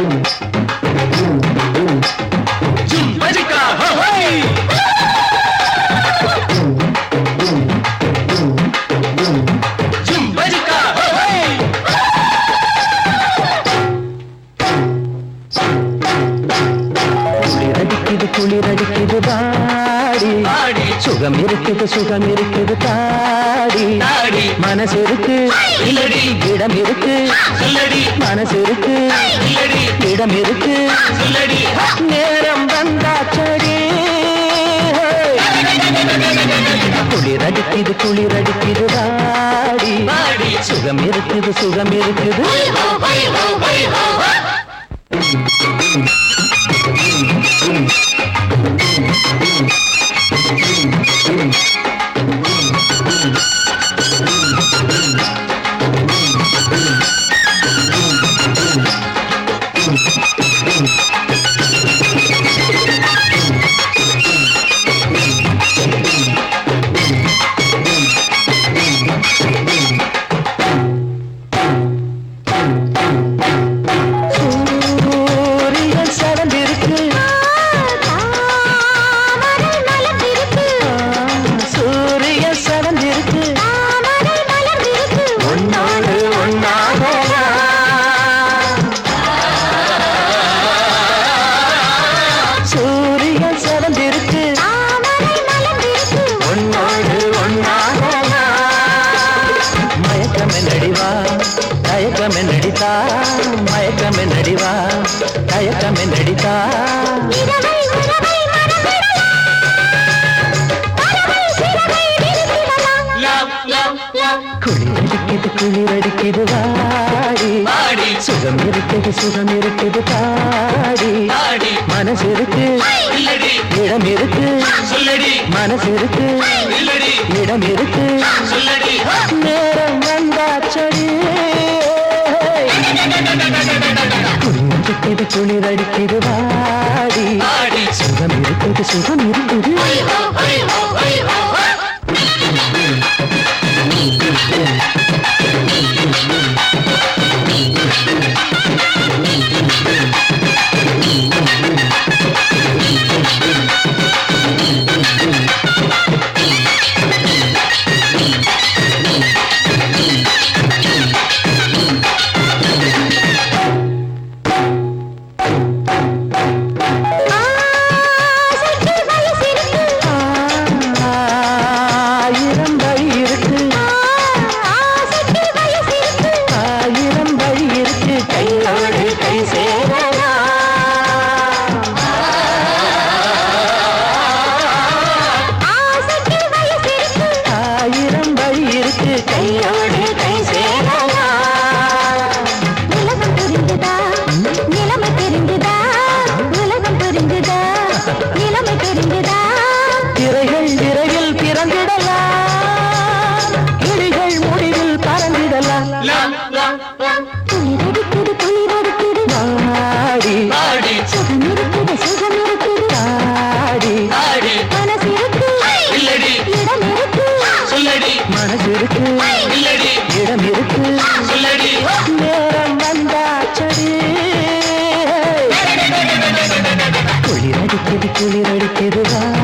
ஜும் பஜிகா ஹோய் ஜும் பஜிகா ஹோய் குளிரடிக்குது குளிரடிக்குது பாடி ஆடி சுகம் இருக்குது சுகம் இருக்குது தாடி தாடி மனசு இருக்கு இல்லடி இடம் இருக்கு சொல்லடி மனசு இருக்கு இல்லடி இடம் இருக்கு சொல்லடி நேரம் வந்தாச்சடி குளிரடிக்குது குளிரடிக்குது பாடி பாடி சுகம் இருக்குது சுகம் இருக்குது ஹோ ஹோய் ஹோ ஹோய் ஹோ சூரியன் சடந்திருக்கு சூரியன் சடந்திருக்கு ஒன்னோடு ஒன்னாக சூரியன் சடந்திருக்கு ஒன்னோடு ஒன்னாக மயக்கமே நடிவா தயக்கமே நடித்தா மயக்கமே நடிவா தயக்கமே நடித்தா லவ் லவ் லவ் குளிரடிக்குது குளிரடிக்குது வாடி பாடி சுகம் இருக்குது சுகம் இருக்குது பாடி தாடி மனசு இருக்கு இல்லடி இடம் இருக்கு சொல்லடி மனசு இருக்கு இல்லடி இடம் இருக்கு சொல்லடி நேரம் வந்தாச்சடி குளிரடிக்குது குளிரடிக்குது வாடி பாடி சுகம் இருக்குது சுகம் இருக்குது ஹோய் ஹோ ஹோய் ஹோ ஹோய் ஹோ ஆயிரம் வழி இருக்கு ஆயிரம் வழி இருக்கு கையோடு கை சேரலாம் ஆயிரம் வழி இருக்கு கையோடு கை சேரலாம் உலகம் புரிந்துதா நிலைமை தெரிந்துதா உலகம் புரிந்துதா நிலைமை தெரிந்துதா திரைகள் விரைவில் பிறந்திடலாம் கிளிகள் முடிவில் பறந்திடலாம் லவ் லவ் லவ் குளிரடிக்குது குளிரடிக்குது பாடி பாடி சுகம் இருக்குது சுகம் இருக்குது தாடி தாடி மனசு இருக்கு இல்லடி இடம் இருக்கு சொல்லடி மனசு இருக்கு இல்லடி இடம் இருக்கு சொல்லடி நேரம் வந்தாச்சடி குளிரடிக்குது குளிரடிக்குது வா